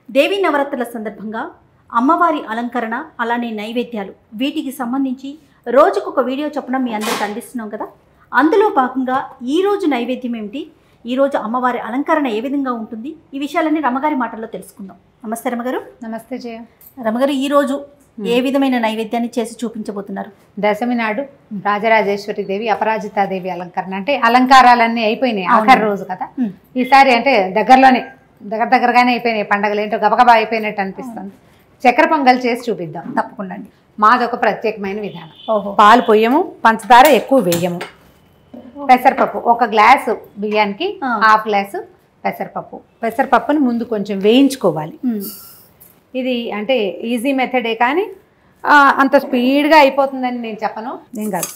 దేవీ నవరాత్రుల సందర్భంగా అమ్మవారి అలంకరణ అలానే నైవేద్యాలు వీటికి సంబంధించి రోజుకొక వీడియో చొప్పున మీ అందరికి అందిస్తున్నాం కదా అందులో భాగంగా ఈ రోజు నైవేద్యం ఏమిటి ఈ రోజు అమ్మవారి అలంకరణ ఏ విధంగా ఉంటుంది ఈ విషయాలన్నీ రమగారి మాటల్లో తెలుసుకుందాం నమస్తే రమగారు నమస్తే జయ రమగారు ఈ రోజు ఏ విధమైన నైవేద్యాన్ని చేసి చూపించబోతున్నారు దశమి నాడు రాజరాజేశ్వరి దేవి అపరాజితాదేవి అలంకరణ అంటే అలంకారాలన్నీ అయిపోయినాయి అవును. ఆఖరి రోజు కదా ఉమ్. ఈసారి అంటే దగ్గరలోనే దగ్గర దగ్గరగానే అయిపోయినాయి పండగలు ఏంటో గబగబా అయిపోయినట్టు అనిపిస్తుంది చక్కెర పొంగల్ చేసి చూపిద్దాం తప్పకుండా అండి మాదొక ప్రత్యేకమైన విధానం ఓహో పాలు పొయ్యము పంచదార ఎక్కువ వేయము పెసరపప్పు ఒక గ్లాసు బియ్యానికి ఆ. హాఫ్ గ్లాసు పెసరపప్పు పెసరపప్పుని ముందు కొంచెం వేయించుకోవాలి ఉమ్. ఇది అంటే ఈజీ మెథడే కానీ ఆ, అంత స్పీడ్గా అయిపోతుందని నేను చెప్పను నేను కాదు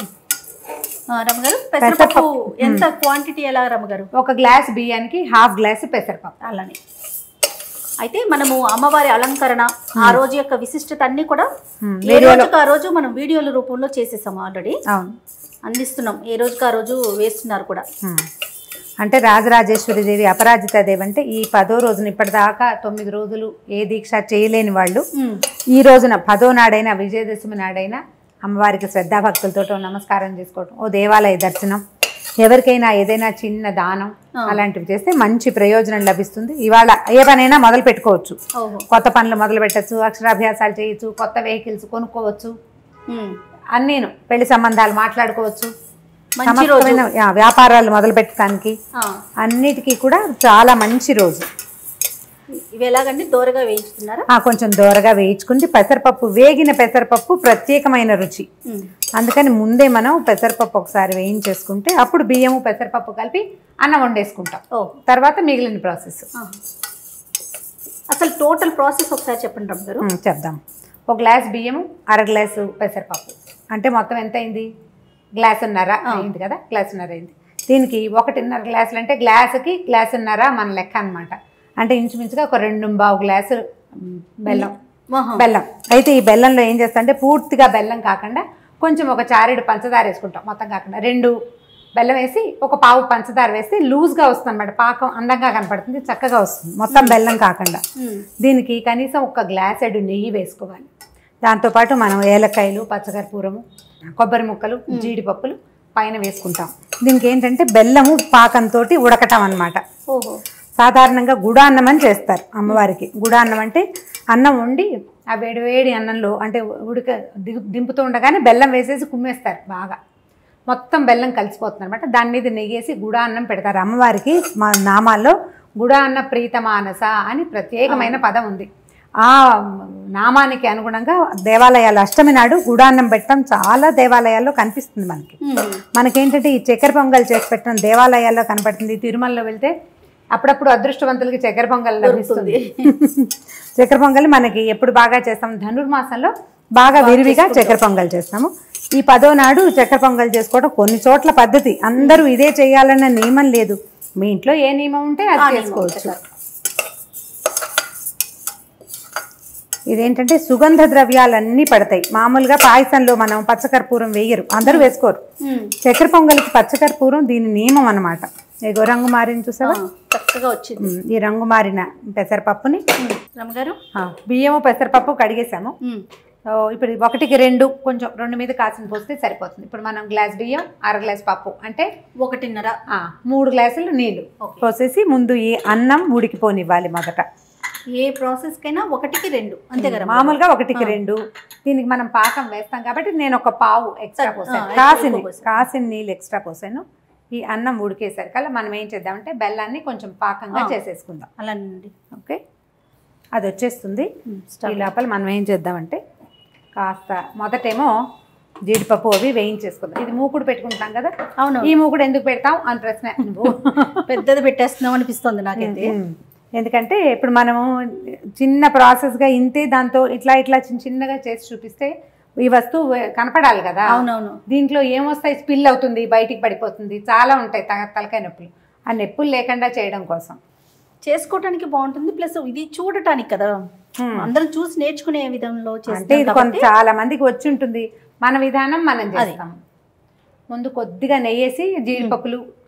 ఆ, రమగారు పెసరపప్పు ఎంత క్వాంటిటీ ఎలా రమగారు ఒక గ్లాస్ బియ్యానికి హాఫ్ గ్లాస్ పెసరపప్పు అలానే అయితే మనము అమ్మవారి అలంకరణ ఆ రోజు యొక్క విశిష్టత అన్ని కూడా Hmm. ఏ రోజుకి ఆ రోజు మనం వీడియోల రూపంలో చేసేసాం ఆల్రెడీ అవును అందిస్తున్నాం ఏ రోజుకి ఆ రోజు వేస్తున్నారు కూడా ఉమ్. అంటే రాజరాజేశ్వరి దేవి అపరాజిత దేవి అంటే ఈ పదో రోజున ఇప్పటిదాకా తొమ్మిది రోజులు ఏ దీక్ష చేయలేని వాళ్ళు ఉమ్. ఈ రోజున పదో నాడైనా విజయదశమి నాడైనా అమ్మవారికి శ్రద్ధాభక్తులతో నమస్కారం చేసుకోవటం ఓ దేవాలయ దర్శనం ఎవరికైనా ఏదైనా చిన్న దానం ఆ. అలాంటివి చేస్తే మంచి ప్రయోజనం లభిస్తుంది ఇవాళ ఏ పనైనా మొదలు పెట్టుకోవచ్చు ఓహో కొత్త పనులు మొదలు పెట్టచ్చు అక్షరాభ్యాసాలు చేయొచ్చు కొత్త వెహికల్స్ కొనుక్కోవచ్చు ఉమ్. అన్నీను పెళ్లి సంబంధాలు మాట్లాడుకోవచ్చు మంచి రోజు సమస్తమైన యా, వ్యాపారాలు మొదలు పెట్టడానికి ఆ. అన్నిటికీ కూడా చాలా మంచి రోజు ఇవి ఎలాగండి దోరగా వేయించుతున్నారా ఆ కొంచెం దూరగా వేయించుకుంటే పెసరపప్పు వేగిన పెసరపప్పు ప్రత్యేకమైన రుచి ఉమ్. అందుకని ముందే మనం పెసరపప్పు ఒకసారి వేయించేసుకుంటే అప్పుడు బియ్యము పెసరపప్పు కలిపి అన్నం వండేసుకుంటాం ఓ తర్వాత మిగిలిన ప్రాసెస్ ఆ. అసలు టోటల్ ప్రాసెస్ ఒకసారి చెప్పండి రమ్మ గారు ఉమ్, చెప్దాం ఒక గ్లాస్ బియ్యము అర గ్లాసు పెసరపప్పు అంటే మొత్తం ఎంత అయింది గ్లాసున్నర అయింది కదా గ్లాసున్నర అయింది దీనికి ఒకటిన్నర గ్లాసులు అంటే గ్లాసుకి గ్లాసున్నర మన లెక్క అన్నమాట అంటే ఇంచుమించుగా ఒక రెండు బావు గ్లాసు ఉమ్, బెల్లం ఆహా. బెల్లం అయితే ఈ బెల్లంలో ఏం చేస్తా అంటే పూర్తిగా బెల్లం కాకుండా కొంచెం ఒక చారెడు పంచదార వేసుకుంటాం మొత్తం కాకుండా రెండు బెల్లం వేసి ఒక పావు పంచదార వేస్తే లూజ్గా వస్తుంది అనమాట పాకం అందంగా కనపడుతుంది చక్కగా వస్తుంది మొత్తం బెల్లం కాకుండా ఉమ్. దీనికి కనీసం ఒక గ్లాసెడు నెయ్యి వేసుకోవాలి దాంతోపాటు మనం ఏలక్కాయలు పచ్చకర్పూరము కొబ్బరి ముక్కలు జీడిపప్పులు పైన వేసుకుంటాం దీనికి ఏంటంటే బెల్లము పాకంతో ఉడకటం అన్నమాట ఓహో సాధారణంగా గుడాన్నం అని చేస్తారు అమ్మవారికి గుడాన్నం అంటే అన్నం వండి ఆ వేడి వేడి అన్నంలో అంటే ఉడక దిగు- దింపుతూ ఉండగానే బెల్లం వేసేసి కుమ్మేస్తారు బాగా మొత్తం బెల్లం కలిసిపోతుంది అనమాట దాని మీద నెయ్యేసి గుడా అన్నం పెడతారు అమ్మవారికి మా నామాల్లో గుడా అన్న ప్రీతమానస అని ప్రత్యేకమైన పదం ఉంది ఆ నామానికి అనుగుణంగా దేవాలయాలు అష్టమి నాడు గుడాన్నం పెట్టడం చాలా దేవాలయాల్లో కనిపిస్తుంది మనకి ఉమ్. మనకేంటంటే ఈ చక్కెర పొంగల్ చేసి పెట్టడం దేవాలయాల్లో కనపడుతుంది తిరుమలలో వెళ్తే అప్పుడప్పుడు అదృష్టవంతులకి చక్కెర పొంగల్ లభిస్తుంది చక్కెర పొంగల్ మనకి ఎప్పుడు బాగా చేస్తాం ధనుర్మాసంలో బాగా విరివిగా చక్కెర పొంగల్ చేస్తాము ఈ పదో నాడు చక్కెర పొంగల్ చేసుకోవడం కొన్ని చోట్ల పద్ధతి అందరూ ఇదే చేయాలన్న నియమం లేదు మీ ఇంట్లో ఏ నియమం ఉంటే అది చేసుకోవచ్చు ఇదేంటంటే సుగంధ ద్రవ్యాలన్నీ పడతాయి మామూలుగా పాయసంలో మనం పచ్చకర్పూరం వేయరు అందరూ వేసుకోరు ఉమ్. చక్కెర పొంగల్కి పచ్చకర్పూరం దీని నియమం అన్నమాట ఇగో రంగు మారింది చూసావా ఆ, చక్కగా వచ్చింది ఉమ్, ఈ రంగు మారిన పెసరపప్పుని ఉమ్. రమ్మగారు ఆ, బియ్యము పెసరపప్పు కడిగేసాము ఉమ్. ఓ, ఇప్పుడు ఇది ఒకటికి రెండు కొంచెం రెండు మీద కాసిన పోస్తే సరిపోతుంది ఇప్పుడు మనం గ్లాస్ బియ్యం అర గ్లాస్ పప్పు అంటే ఒకటిన్నర ఆ, మూడు గ్లాసులు నీళ్లు ఓకే. పోసేసి ముందు ఈ అన్నం ఉడికిపోనివ్వాలి మొదట ఏ ప్రాసెస్ కైనా ఒకటికి రెండు అంతే కదా మామూలుగా ఒకటికి రెండు దీనికి మనం పాకం వేస్తాం కాబట్టి నేను ఒక పావు ఎక్స్ట్రా ఆ, పోసాను ఎక్కువ కాసిన పోసాను. కాసిన నీళ్ళు ఎక్స్ట్రా పోసాను ఈ అన్నం ఉడికేసరికల్లా మనం ఏం చేద్దామంటే బెల్లాన్ని కొంచెం పాకంగా ఆ. చేసేసుకుందాం అలానండి ఓకే అది వచ్చేస్తుంది ఉమ్, ఈ స్టవ్ లోపల మనం ఏం చేద్దామంటే కాస్త మొదటేమో జీడిపప్పు అవి వేయించేసుకుందాం ఇది మూకుడు పెట్టుకుంటాం కదా అవును ఈ మూకుడు ఎందుకు పెడతాం అని ప్రశ్న నువ్వు పెద్దది పెట్టేస్తున్నాం అనిపిస్తుంది నాకైతే ఉమ్. ఎందుకంటే ఇప్పుడు మనము చిన్న ప్రాసెస్గా ఇంతే దాంతో ఇట్లా ఇట్లా చిన్న చిన్నగా చేసి చూపిస్తే ఈ వస్తువు కనపడాలి కదా అవునవును దీంట్లో ఏమొస్తాయి స్పిల్ అవుతుంది బయటికి పడిపోతుంది చాలా ఉంటాయి తల తలకాయ నొప్పులు ఆ నొప్పులు లేకుండా చేయడం కోసం చేసుకోవటానికి బాగుంటుంది ప్లస్ ఇది చూడటానికి కదా Hmm. అందరం చూసి నేర్చుకునే విధంలో అంటే చేస్తాం ఇది కొంత కాబట్టి చాలా మందికి వచ్చి ఉంటుంది మన విధానం మనం చేస్తాం ముందు కొద్దిగా నెయ్యేసి జీడిపప్పులు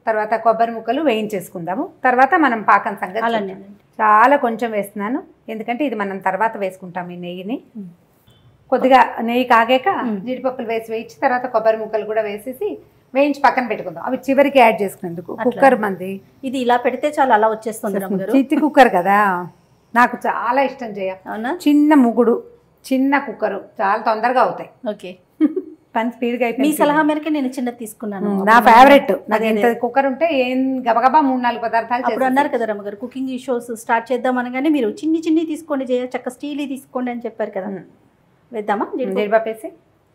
తర్వాత కొబ్బరి ముక్కలు వేయించేసుకుందాము తర్వాత మనం పాకం సంగతి చూద్దాం. అలానేనండి చాలా కొంచెం వేస్తున్నాను ఎందుకంటే ఇది మనం తర్వాత వేసుకుంటాం ఈ నెయ్యిని మ్మ్. కొద్దిగా నెయ్యి కాగాక మ్మ్. జీడిపప్పులు వేసి వేయించి తర్వాత కొబ్బరి ముక్కలు కూడా వేసేసి వేయించి పక్కన పెట్టుకుందాం అవి చివరికి యాడ్ చేసుకునేందుకు అట్లా. కుక్కర్ మంది ఇది ఇలా పెడితే చాలా అలా వచ్చేస్తుంది రమ్మగారు చిత్తి కుక్కర్ కదా నాకు చాలా ఇష్టం చేయ అవునా చిన్న ముగుడు చిన్న కుక్కరు చాలా తొందరగా అవుతాయి ఓకే పని స్పీడ్గా మీ అయిపోయింది సలహా మేరకే నేను చిన్నది తీసుకున్నాను మ్మ్. నా అప్పుడు ఫేవరెట్ నాకు అదే, ఎంత అదే. కుక్కర్ ఉంటే ఏం గబగబా మూడు నాలుగు పదార్థాలు అప్పుడు చేసేసి- అన్నారు కదా రమ్మగారు కుకింగ్ షోస్ స్టార్ట్ చేద్దాం అనగానే మీరు చిన్ని చిన్ని తీసుకోండి చేయ చక్క స్టీల్ తీసుకోండి అని చెప్పారు కదా మ్మ్. వేద్దామా జీడిపప్పు? జీడిపప్పు వేసి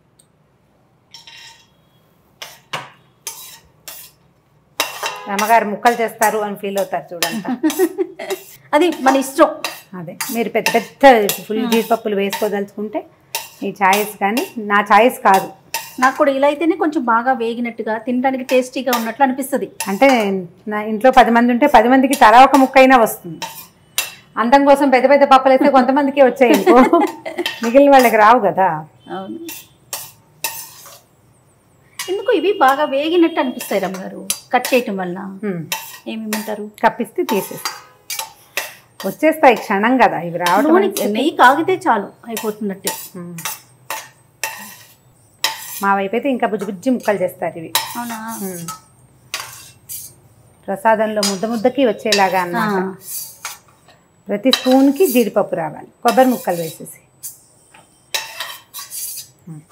అమ్మగారు ముక్కలు చేస్తారు అని ఫీల్ అవుతారు చూడండి అది మన ఇష్టం అదే మీరు పెద్ద పెద్ద ఫుల్ జీడిపప్పులు వేసుకోదలుచుకుంటే ఈ ఛాయిస్ కానీ నా ఛాయిస్ కాదు నాకు కూడా ఇలా అయితేనే కొంచెం బాగా వేగినట్టుగా తినడానికి టేస్టీగా ఉన్నట్లు అనిపిస్తుంది అంటే నా ఇంట్లో పది మంది ఉంటే పది మందికి తలా ఒక ముక్క అయినా వస్తుంది అందం కోసం పెద్ద పెద్ద పప్పులు వేస్తే కొంతమందికి వచ్చాయి ఇంకో మిగిలిన వాళ్ళకి రావు కదా అవును ఎందుకు ఇవి బాగా వేగినట్టు అనిపిస్తాయి రమ్మగారు కట్ చేయటం వల్ల హ్మ్. ఏమేమంటారు కప్పిస్తే తీసేసి వచ్చేస్తాయి క్షణం కదా ఇవి రావడం నూనె అనేది- నెయ్యి కాగితే చాలు అయిపోతున్నట్టు హ్మ్. మా వైపు అయితే ఇంకా బుజ్జి బుజ్జి ముక్కలు చేస్తారు ఇవి అవునా హ్మ్. ప్రసాదంలో ముద్ద ముద్దకి వచ్చేలాగా అన్నమాట ఆ. ప్రతి స్పూన్కి జీడిపప్పు రావాలి కొబ్బరి ముక్కలు వేసేసి హ్మ్.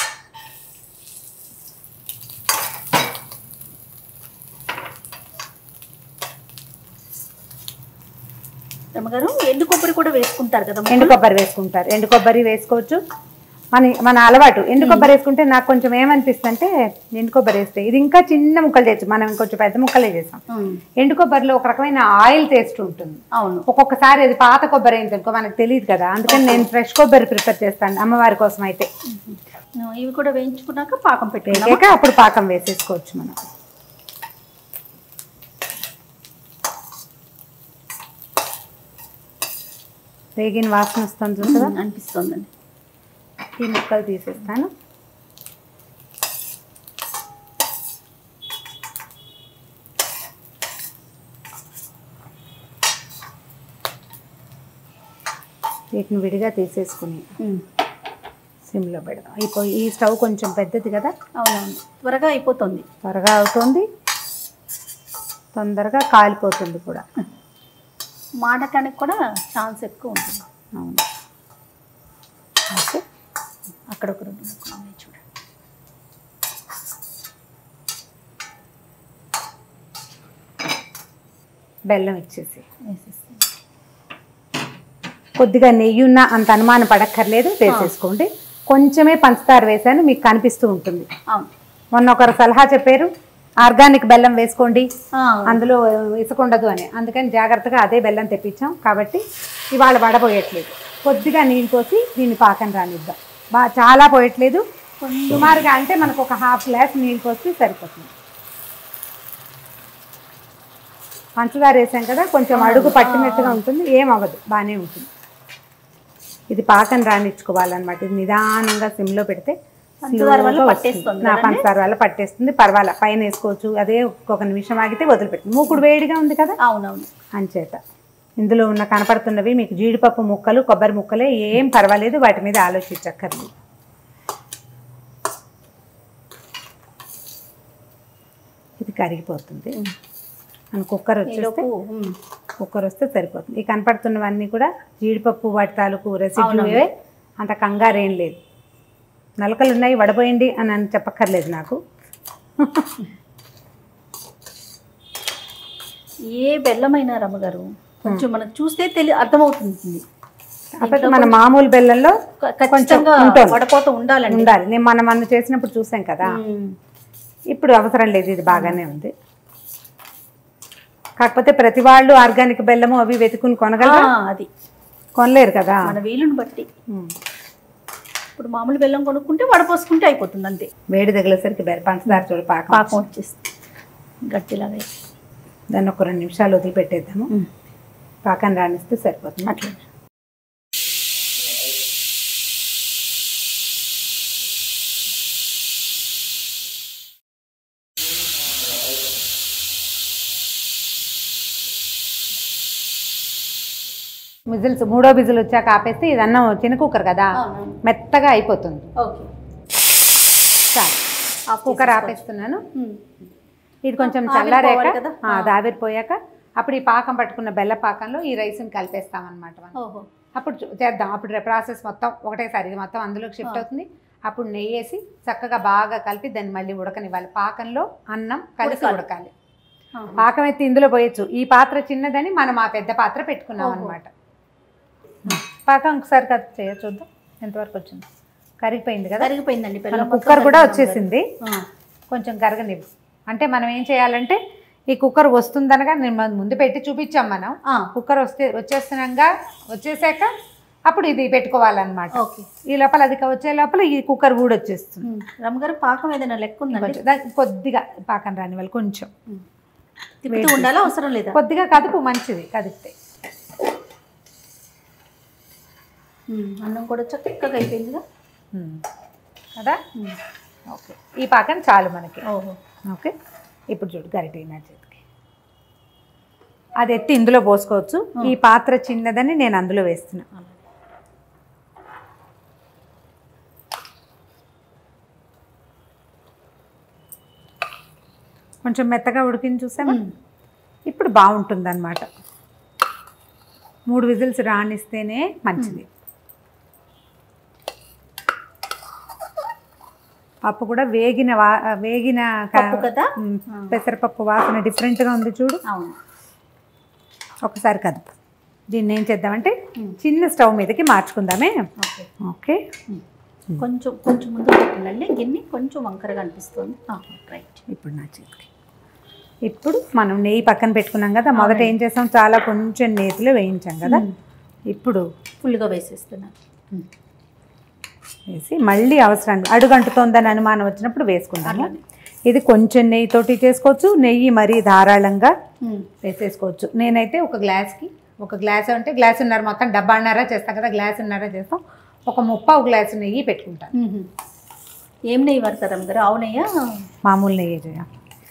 రమ్మగారు ఎండు కొబ్బరి కూడా వేసుకుంటారు కదా ఎండు కొబ్బరి వేసుకుంటారు ఎండు కొబ్బరి వేసుకోవచ్చు మన మన అలవాటు ఎండు కొబ్బరి వేసుకుంటే నాకు కొంచెం ఏమనిపిస్తుంది అంటే ఎండు కొబ్బరి వేస్తే ఇది ఇంకా చిన్న ముక్కలు చేయొచ్చు మనం ఇంకొంచెం పెద్ద ముక్కలే చేసాం ఉమ్, ఎండు కొబ్బరిలో ఒక రకమైన ఆయిల్ టేస్ట్ ఉంటుంది అవును ఒక్కొక్కసారి అది పాత కొబ్బరి అయింది అనుకో మనకు తెలియదు కదా అందుకని నేను ఫ్రెష్ కొబ్బరి ప్రిపేర్ చేస్తాను అమ్మవారి కోసం అయితే ఉమ్, ఇవి కూడా వేయించుకున్నాక పాకం పెట్టుకున్నాం వేసాక అప్పుడు పాకం వేసేసుకోవచ్చు మనం వేగిన వాసన వస్తుంది చూసారా అనిపిస్తుందండి ఈ ముక్కలు తీసేస్తాను వీటిని విడిగా తీసేసుకుని ఉమ్, సిమ్లో పెడదాం ఇప్పుడు ఈ స్టవ్ కొంచెం పెద్దది కదా అవునవును త్వరగా అయిపోతుంది త్వరగా అవుతుంది తొందరగా కాలిపోతుంది కూడా మాడటానికి కూడా ఛాన్స్ ఎక్కువ ఉంటుంది అవును ఓకే అక్కడ ఒక రెండు ముక్కలు ఉన్నాయి చూడండి బెల్లం ఇచ్చేసి వేసేసి కొద్దిగా నెయ్యి ఉన్న అంత అనుమానం పడక్కర్లేదు వేసేసుకోండి కొంచెమే పంచదార వేసాను మీకు కనిపిస్తూ ఉంటుంది అవును మొన్న ఒకరు సలహా చెప్పారు ఆర్గానిక్ బెల్లం వేసుకోండి ఆ, అందులో ఇసుకుండదు అని అందుకని జాగ్రత్తగా అదే బెల్లం తెప్పించాం కాబట్టి ఇవాళ వడపోయట్లేదు కొద్దిగా నీళ్ళు పోసి దీన్ని పాకం రానిద్దాం బా చాలా పోయట్లేదు సుమారుగా అంటే మనకు ఒక హాఫ్ గ్లాస్ నీళ్ళు పోసి సరిపోతుంది పంచదార వేసాం కదా కొంచెం అడుగు పట్టినట్టుగా ఉంటుంది ఏం అవ్వదు బాగానే ఉంటుంది ఇది పాకం రానిచ్చుకోవాలన్నమాట ఇది నిదానంగా సిమ్లో పెడితే పంచదార వల్ల స్లోగా పట్టేస్తుంది వస్తుంది. నా కదండి? పంచదార వల్ల పట్టేస్తుంది పర్వాలా పైన వేసుకోవచ్చు అదే ఒక నిమిషం ఆగితే వదిలిపెట్టింది మూకుడు వేడిగా ఉంది కదా అవునవును అంచేత ఇందులో ఉన్న కనపడుతున్నవి మీకు జీడిపప్పు ముక్కలు కొబ్బరి ముక్కలే ఏం పర్వాలేదు వాటి మీద ఆలోచించక్కర్లేదు ఇది కరిగిపోతుంది మన కుక్కర్ వచ్చేస్తే ఈలోపు ఉమ్, కుక్కర్ వస్తే సరిపోతుంది ఈ కనపడుతున్నవన్నీ కూడా జీడిపప్పు వాటి తాలూకు రెసిడ్యూ అవునవును. అంత కంగారేం లేదు నలకలు ఉన్నాయి వడపోయండి అని అని చెప్పక్కర్లేదు నాకు ఏ బెల్లమైనా రమ్మగారు కొంచెం మనకు చూస్తే తెలి అర్థమవుతుంది కాకపోతే మన మామూలు బెల్లంలో క- ఖచ్చితంగా ఉంటుంది. వడపోత ఉండాలండి ఉండాలి నేను మనం అన్న చేసినప్పుడు చూసాం కదా ఉమ్, ఇప్పుడు అవసరం లేదు ఇది బాగానే ఉంది కాకపోతే ప్రతి వాళ్ళు ఆర్గానిక్ బెల్లము అవి వెతుకుని ఆ, కొనగలరా అది కొనలేరు కదా మన వీలుని బట్టి ఉమ్. ఇప్పుడు మామూలు బెల్లం కొనుక్కుంటే వడపోసుకుంటే అయిపోతుంది అంతే వేడి తగిలేసరికి బె- పంచదార చూడు పాకం పాకం వచ్చేస్తుంది గట్టిలాగా దాన్ని ఒక రెండు నిమిషాలు వదిలిపెట్టేద్దాము ఉమ్, పాకం రానిస్తే సరిపోతుంది అట్లా విజిల్స్ మూడో విజిల్ వచ్చాక ఆపేస్తే ఇది అన్నం చిన్న కుక్కర్ కదా అవునవును. మెత్తగా అయిపోతుంది ఓకే చాలు ఆఫ్ కుక్కర్ చేసేసుకోవచ్చు. ఆపేస్తున్నాను ఉమ్. ఇది కొంచెం ఆవిరి చల్లారాక పోవాలి కదా? ఆ, అది ఆవిరిపోయాక అప్పుడు ఈ పాకం పట్టుకున్న బెల్ల పాకంలో ఈ రైస్ని కలిపేస్తాం అనమాట మనం ఓహో అప్పుడు చూ- చేద్దాం అప్పుడు ప్రాసెస్ మొత్తం ఒకటేసారి ఇది మొత్తం అందులోకి షిఫ్ట్ ఆ. అవుతుంది అప్పుడు నెయ్యి వేసి చక్కగా బాగా కలిపి దాన్ని మళ్ళీ ఉడకనివ్వాలి పాకంలో అన్నం కలిసి ఉడకాలి. ఉడకాలి ఆహా. పాకం ఎత్తి ఇందులో పోయొచ్చు ఈ పాత్ర చిన్నదని మనం ఆ పెద్ద పాత్ర పెట్టుకున్నాం ఓహో. అనమాట పాకం ఒకసారి కట్ చేయ చూద్దాం ఎంతవరకు వచ్చింది కరిగిపోయింది కదా కరిగిపోయిందండి మన బెల్లం మొత్తం కుక్కర్ కూడా కరిగిపోయింది. వచ్చేసింది ఆ. కొంచెం కరగనివ్వు అంటే మనం ఏం చేయాలంటే ఈ కుక్కర్ వస్తుందనగా నేను మన ముందు పెట్టి చూపించాం మనం ఆ. కుక్కర్ వస్తే వచ్చేస్తున్నాగా వచ్చేసాక అప్పుడు ఇది పెట్టుకోవాలన్నమాట ఓకే ఈ లోపల అది వచ్చే లోపల ఈ కుక్కర్ కూడా వచ్చేస్తుంది ఉమ్. రమ్మగారు పాకం ఏదైనా లెక్క ఉందండి కొంచెం దానికి కొద్దిగా పాకం రాని వాళ్ళు కొంచెం ఉమ్. తిప్పుతూ ఉండాలా అవసరం లేదా కొద్దిగా కదుపు మంచిది కదిపితే ఉమ్. అన్నం కూడా చక్కగా అయిపోయిందిగా ఉమ్. కదా ఉమ్. ఓకే ఈ పాకం చాలు మనకి ఓహో ఓకే ఇప్పుడు చూడు గరిటె నా చేతికి అది ఎత్తి ఇందులో పోసుకోవచ్చు ఈ పాత్ర చిన్నదని నేను అందులో వేస్తున్నా అలాగే. కొంచెం మెత్తగా ఉడికింది చూసావా ఉమ్. ఇప్పుడు బాగుంటుంది అనమాట మూడు విజిల్స్ రానిస్తేనే మంచిది పప్పు కూడా వేగిన వా వేగిన క- పప్పు కదా ఉమ్, పెసరపప్పు వాసన డిఫరెంట్గా ఉంది చూడు అవును ఒకసారి కదుపు దీన్ని ఏం చేద్దామంటే ఉమ్. చిన్న స్టవ్ మీదకి మార్చుకుందామే ఓకే ఓకే ఉమ్. కొంచెం కొంచెం ముందు పెట్టండి గిన్నె కొంచెం వంకరగా అనిపిస్తుంది ఆహా, రైట్ ఇప్పుడు నా చేతికి ఇప్పుడు మనం నెయ్యి పక్కన పెట్టుకున్నాం కదా మొదట ఏం చేసాం చాలా కొంచెం నేతిలో వేయించాం కదా ఉమ్. ఇప్పుడు ఫుల్గా వేసేస్తున్నాను ఉమ్. వేసి మళ్ళీ అవసరానికి అడుగంటుతోందని అనుమానం వచ్చినప్పుడు వేసుకుందాము అలాగే. ఇది కొంచెం నెయ్యితోటి చేసుకోవచ్చు నెయ్యి మరీ ధారాళంగా ఉమ్. వేసేసుకోవచ్చు నేనైతే ఒక గ్లాస్కి ఒక గ్లాస్ అంటే గ్లాస్ ఉన్నారు మొత్తం డబ్బాన్నర చేస్తాం కదా గ్లాస్ ఉన్నర చేస్తాం ఒక ముప్పావు గ్లాసు నెయ్యి పెట్టుకుంటాను ఉహు. ఏం నెయ్యి పడతారు అమ్మగారు ఆవు నెయ్యా మామూలు నెయ్యి చేయ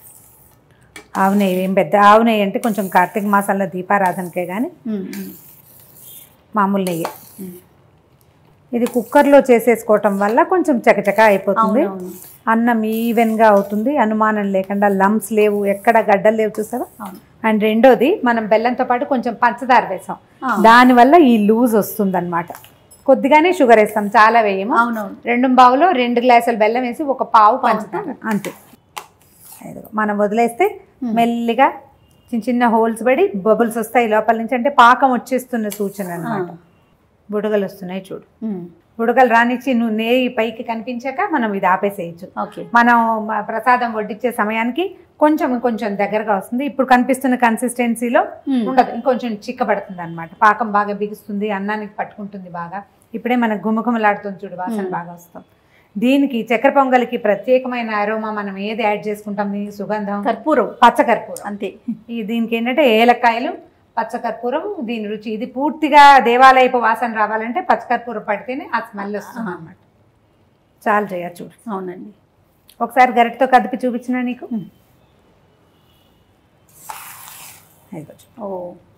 ఆవు నెయ్యి ఏం పెద్ద ఆవు నెయ్యి అంటే కొంచెం కార్తీక మాసంలో దీపారాధనకే కానీ ఉమ్, ఉమ్, మామూలు నెయ్యి ఉమ్. ఇది కుక్కర్లో చేసేసుకోవటం వల్ల కొంచెం చకచక అయిపోతుంది అవునవును అన్నం ఈవెన్గా అవుతుంది అనుమానం లేకుండా లంప్స్ లేవు ఎక్కడ గడ్డలు లేవు చూసావా అవును అండ్ రెండోది మనం బెల్లంతో పాటు కొంచెం పంచదార వేసాం ఆ. దానివల్ల ఈ లూజ్ వస్తుందన్నమాట కొద్దిగానే షుగర్ వేస్తాం చాలా వేయము అవునవును రెండు బావులో రెండు గ్లాసులు బెల్లం వేసి ఒక పావు పంచదార అంతే ఇదిగో మనం వదిలేస్తే మెల్లిగా చిన్న చిన్న హోల్స్ పడి బబుల్స్ వస్తాయి లోపల నుంచి అంటే పాకం వచ్చేస్తున్న సూచన అన్నమాట బుడగలు వస్తున్నాయి చూడు ఉమ్, బుడగలు రానిచ్చి నువ్వు నెయ్యి పైకి కనిపించాక మనం ఇది ఆపేసేయచ్చు ఓకే మనం మ- ప్రసాదం వడ్డించే సమయానికి కొంచెం ఇంకొంచెం దగ్గరగా వస్తుంది ఇప్పుడు కనిపిస్తున్న కన్సిస్టెన్సీలో ఉమ్. ఉండదు ఇంకొంచెం చిక్కబడుతుంది అనమాట పాకం బాగా బిగుస్తుంది అన్నానికి పట్టుకుంటుంది బాగా ఇప్పుడే మనకు గుమగుమలాడుతుంది చూడు వాసన బాగా వస్తాం దీనికి చక్కెర పొంగలికి ప్రత్యేకమైన అరోమా మనం ఏది యాడ్ చేసుకుంటాం దీనికి సుగంధం కర్పూరం పచ్చకర్పూరం అంతే ఈ దీనికి ఏంటంటే ఏలక్కాయలు పచ్చకర్పూరం దీని రుచి ఇది పూర్తిగా దేవాలయపు వాసన రావాలంటే పచ్చకర్పూరం పడితేనే ఆ స్మెల్ వస్తుంది అనమాట చాలు చేయ చూడు అవునండి ఒకసారి గరిటతో కదిపి చూపించిన నీకు ఉమ్. ఇదిగో చూడు. ఓ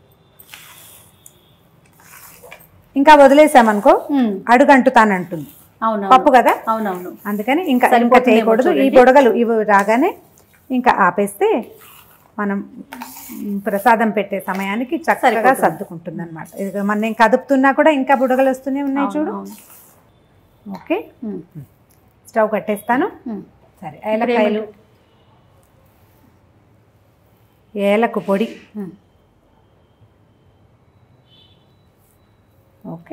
ఇంకా వదిలేసామనుకో ఉమ్, అడుగంటుతానంటుంది అవునవును పప్పు కదా అవునవును అందుకని ఇంకా ఇంకా సరిపోతుందేమో చేయకూడదు ఈ చూడండి. బుడగలు ఇవి రాగానే ఇంకా ఆపేస్తే మనం మ్, ప్రసాదం పెట్టే సమయానికి చక్కగా సరిపోతుంది. సర్దుకుంటుంది అనమాట మనం నేను కదుపుతున్నా కూడా ఇంకా బుడగలు వస్తూనే ఉన్నాయి చూడు అవును, ఓకే ఉమ్, స్టవ్ కట్టేస్తాను ఉమ్. సరే ఏలకాయలు ఏలకు పొడి ఉమ్. ఓకే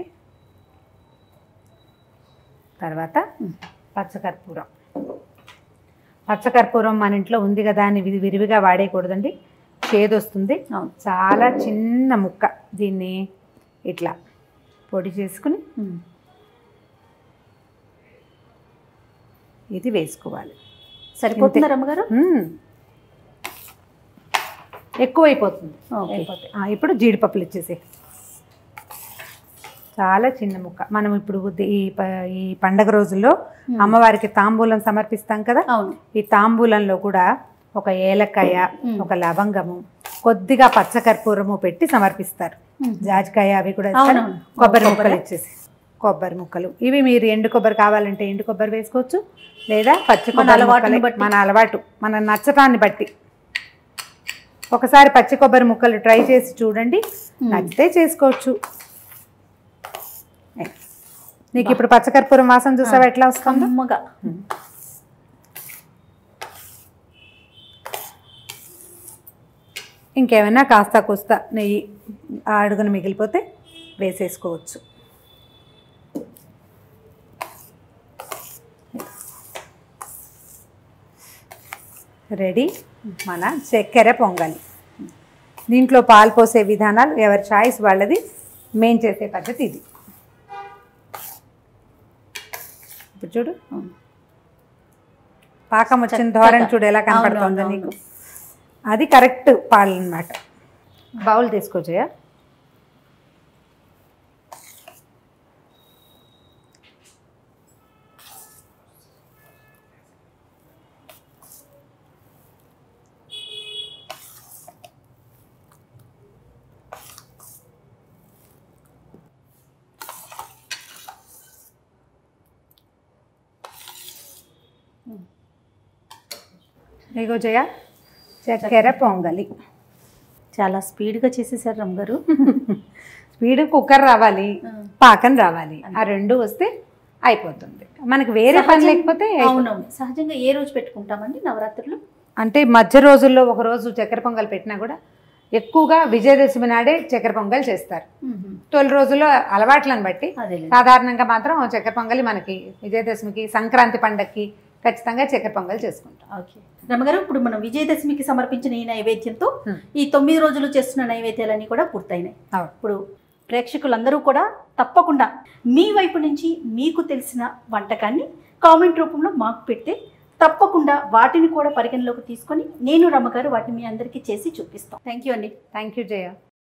తర్వాత పచ్చకర్పూరం పచ్చకర్పూరం మన ఇంట్లో ఉంది కదా అని విరి- విరివిగా వాడేయకూడదండి చేదు వస్తుంది అవును చాలా చిన్న ముక్క దీన్ని ఇట్లా పొడి చేసుకుని ఉమ్. ఇది వేసుకోవాలి సరిపోతుందా రమ్మగారు మ్మ్. ఎక్కువైపోతుంది ఓకే. అయిపోతే ఆ, ఇప్పుడు జీడిపప్పులు ఇచ్చేసి చాలా చిన్న ముక్క మనం ఇప్పుడు ది- ఈ ప- ఈ పండగ రోజుల్లో అమ్మవారికి తాంబూలం సమర్పిస్తాం కదా అవును ఈ తాంబూలంలో కూడా ఒక ఏలకాయ మ్మ్. ఒక లవంగము కొద్దిగా పచ్చకర్పూరము పెట్టి సమర్పిస్తారు జాజికాయ అవి కూడా ఇస్తారు. అవునవును. కొబ్బరి కొబ్బరి. ముక్కలు ఇచ్చేసి కొబ్బరి ముక్కలు ఇవి మీరు ఎండు కొబ్బరి కావాలంటే ఎండు కొబ్బరి వేసుకోవచ్చు లేదా పచ్చి మన కొబ్బరి అలవాటుని ముక్కలే, బట్టి. మన అలవాటు మన నచ్చటాన్ని బట్టి ఒకసారి పచ్చి కొబ్బరి ముక్కలు ట్రై చేసి చూడండి నచ్చితే చేసుకోవచ్చు ఏ. నీకు ఇప్పుడు పచ్చకర్పూరం వాసన చూసావా ఎట్లా వస్తుందో కమ్మగా ఇంకేమైనా కాస్త కూస్త నెయ్యి ఆ అడుగున మిగిలిపోతే వేసేసుకోవచ్చు రెడీ మన చక్కెర పొంగలి దీంట్లో పాలు పోసే విధానాలు ఎవరి చాయిస్ వాళ్ళది మేం చేసే పద్ధతి ఇది ఇప్పుడు చూడు పాకం వచ్చిన ధోరణి చూడు ఎలా కనపడుతుందో అవును, నీకు అది కరెక్ట్ పాలు అనమాట బౌల్ తీసుకోవచ్చా ఇగో జయ చక్కెర పొంగలి చాలా స్పీడ్గా చేసేసారు రమ్ గారు స్పీడ్ కుక్కర్ రావాలి పాకం రావాలి ఆ రెండు వస్తే అయిపోతుంది మనకి వేరే పని లేకపోతే అవునవును సహజంగా ఏ రోజు పెట్టుకుంటామండి నవరాత్రులు అంటే మధ్య రోజుల్లో ఒక రోజు చక్కెర పొంగల్ పెట్టినా కూడా ఎక్కువగా విజయదశమి నాడే చక్కెర పొంగల్ చేస్తారు తొలి రోజుల్లో అలవాట్లను బట్టి అదే సాధారణంగా మాత్రం చక్కెర పొంగలి మనకి విజయదశమికి సంక్రాంతి పండక్కి ఖచ్చితంగా చక్కెర పొంగల్ చేసుకుంటాం ఓకే రమ్మగారు ఇప్పుడు మనం విజయదశమికి సమర్పించిన ఈ నైవేద్యంతో Hmm. ఈ తొమ్మిది రోజులు చేస్తున్న నైవేద్యాలన్నీ కూడా పూర్తయినాయి అవును. ఇప్పుడు ప్రేక్షకులందరూ కూడా తప్పకుండా మీ వైపు నుంచి మీకు తెలిసిన వంటకాన్ని కామెంట్ రూపంలో మాకు పెడితే తప్పకుండా వాటిని కూడా పరిగణలోకి తీసుకొని నేను రమ్మగారు వాటిని మీ అందరికీ చేసి చూపిస్తాం థ్యాంక్ యూ అండి థ్యాంక్ యూ జయ